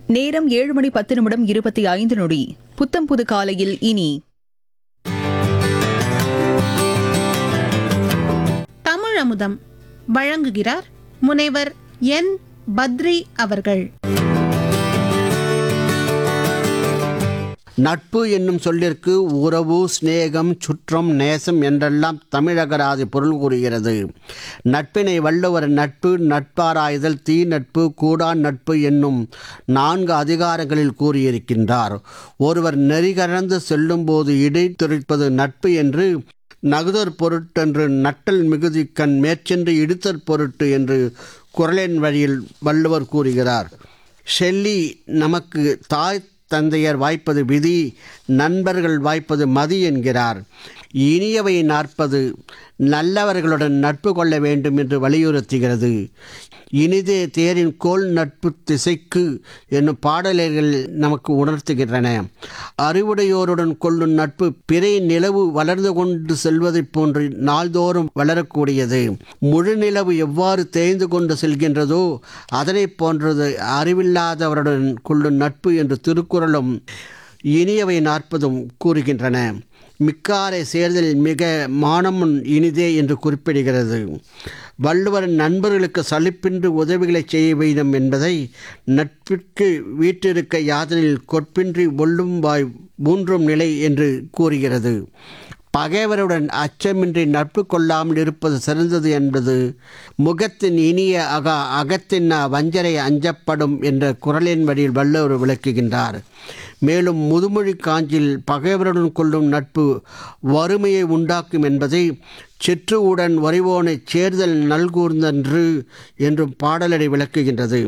நேரம் ஏழு மணி பத்து நிமிடம் இருபத்தி ஐந்து நொடி புத்தம் புது காலையில் இனி தமிழ் அமுதம் வழங்குகிறார் முனைவர் என் பத்ரி அவர்கள் நட்பு என்னும் சொல்லிற்கு உறவு சிநேகம் சுற்றம் நேசம் என்றெல்லாம் தமிழகராதி பொருள் கூறுகிறது நட்பினை வள்ளுவர் நட்பு நட்பாராய்தல் தீ நட்பு கூடா நட்பு என்னும் நான்கு அதிகாரங்களில் கூறியிருக்கின்றார் ஒருவர் நெறிகடந்து செல்லும்போது இடைத்துரைப்பது நட்பு என்று நகுதற் பொருட்டென்று நட்டல் மிகுதி கண் மேற்சென்று இடுத்தற் பொருட்டு என்று குரலின் வழியில் வள்ளுவர் கூறுகிறார் ஷெல்லி நமக்கு தாய் தந்தையர் வாய்ப்பது விதி நண்பர்கள் வாய்ப்பது மதி என்கிறார் இனியவை நாற்பது நல்லவர்களுடன் நட்பு கொள்ள வேண்டும் என்று வலியுறுத்துகிறது இனிதே தேரின் கோல் நட்பு திசைக்கு என்னும் பாடல்கள் நமக்கு உணர்த்துகின்றன அறிவுடையோருடன் கொள்ளும் நட்பு பிறை நிலவு வளர்ந்து கொண்டு செல்வதைப் போன்று நாள்தோறும் வளரக்கூடியது முழு நிலவு எவ்வாறு தேய்ந்து கொண்டு செல்கின்றதோ அதனைப் போன்றது அறிவில்லாதவருடன் கொள்ளும் நட்பு என்று திருக்குறளும் இனியவை நாற்பதும் கூறுகின்றன மிக்காரை சேர்தல் மிக மானமுன் இனிதே என்று குறிப்பிடுகிறது வள்ளுவரின் நண்பர்களுக்கு சலிப்பின்றி உதவிகளை செய்ய வேண்டும் என்பதை நட்பிற்கு வீட்டிருக்க யாதனில் கொற்பின்றி ஒல்லும் வாய் மூன்றும் நிலை என்று கூறுகிறது பகைவருடன் அச்சமின்றி நட்பு கொள்ளாமல் இருப்பது சிறந்தது என்பது முகத்தின் இனிய அக அகத்தின் வஞ்சரை அஞ்சப்படும் என்ற குரலின் வழியில் வள்ளுவர் விளக்குகின்றார் மேலும் முதுமொழி காஞ்சில் பகைவருடன் கொள்ளும் நட்பு வறுமையை உண்டாக்கும் என்பதை சிற்றுவுடன் வரிவோனைச் சேர்தல் நல்கூர்ந்தன்று என்றும் பாடலடி விளக்குகின்றது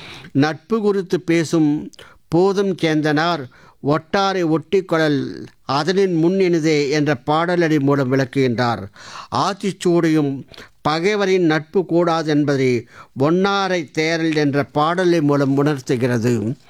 நட்பு குறித்து பேசும் போதும் சேந்தனார் ஒட்டாரை ஒட்டிக்கொள்ளல் அதனின் முன் இனிதே என்ற பாடலடி மூலம் விளக்குகின்றார் ஆத்திச்சூடியும் பகைவரின் நட்பு கூடாது என்பதை ஒன்னாரை தேரல் என்ற பாடலை மூலம் உணர்த்துகிறது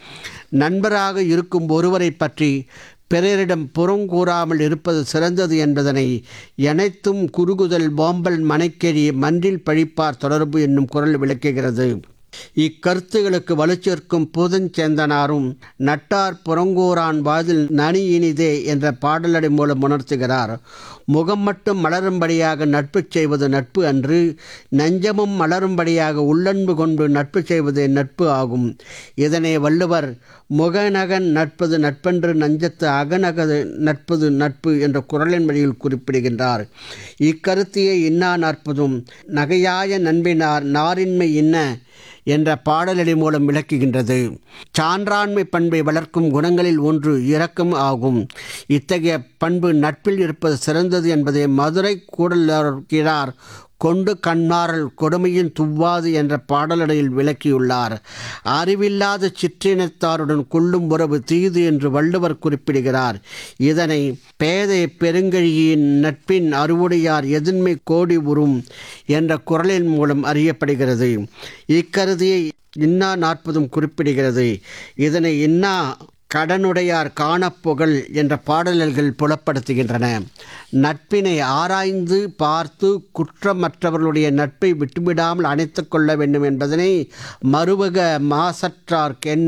நண்பராக இருக்கும் ஒருவரை பற்றி பிறரிடம் புறங்கூறாமல் இருப்பது சிறந்தது என்பதனை எனைத்தும் குறுகுதல் பாம்பல் மனைக்கெறி மன்றில் பழிப்பார் தொடர்பு என்னும் குரல் விளக்குகிறது இக்கருத்துகளுக்கு வலுச்சேர்க்கும் பூதஞ்சேந்தனாரும் நட்டார் புறங்கூரான் வாதில் நனி இனிதே என்ற பாடலடி மூலம் உணர்த்துகிறார் முகம் மட்டும் மலரும்படியாக நட்பு செய்வது நட்பு அன்று நெஞ்சமும் மலரும்படியாக உள்ளன்பு கொண்டு நட்பு செய்வது நட்பு ஆகும் இதனை வள்ளுவர் முகநகன் நட்பது நட்பென்று நஞ்சத்து அகநகது நட்பது நட்பு என்ற குரலின் வழியில் குறிப்பிடுகின்றார் இக்கருத்தியை இன்னா நற்பதும் நகையாய நண்பினார் நாரின்மை இன்ன என்ற பாடலடி மூலம் விளக்குகின்றது சான்றாண்மை பண்பை வளர்க்கும் குணங்களில் ஒன்று இரக்கம் ஆகும் இத்தகைய பண்பு நட்பில் இருப்பது சிறந்தது என்பதை மதுரை கூடலார் கொண்டு கண்ணாரல் கொடுமையின் துவ்வாது என்ற பாடலடையில் விளக்கியுள்ளார் அறிவில்லாத சிற்றினத்தாருடன் கொள்ளும் உறவு தீது என்று வள்ளுவர் குறிப்பிடுகிறார் இதனை பேதை பெருங்கழியின் நட்பின் அறுவுடையார் எதின்மை கோடி உறும் என்ற குரலின் மூலம் அறியப்படுகிறது இக்கருதியை இன்னா நாற்பதும் குறிப்பிடுகிறது இதனை இன்னா கடனுடையார் காணப்புகழ் என்ற பாடல்கள் புலப்படுத்துகின்றன நட்பினை ஆராய்ந்து பார்த்து குற்றமற்றவர்களுடைய நட்பை விட்டுவிடாமல் அணைத்து கொள்ள வேண்டும் என்பதனை மறுவக மாசற்றார்க்கென்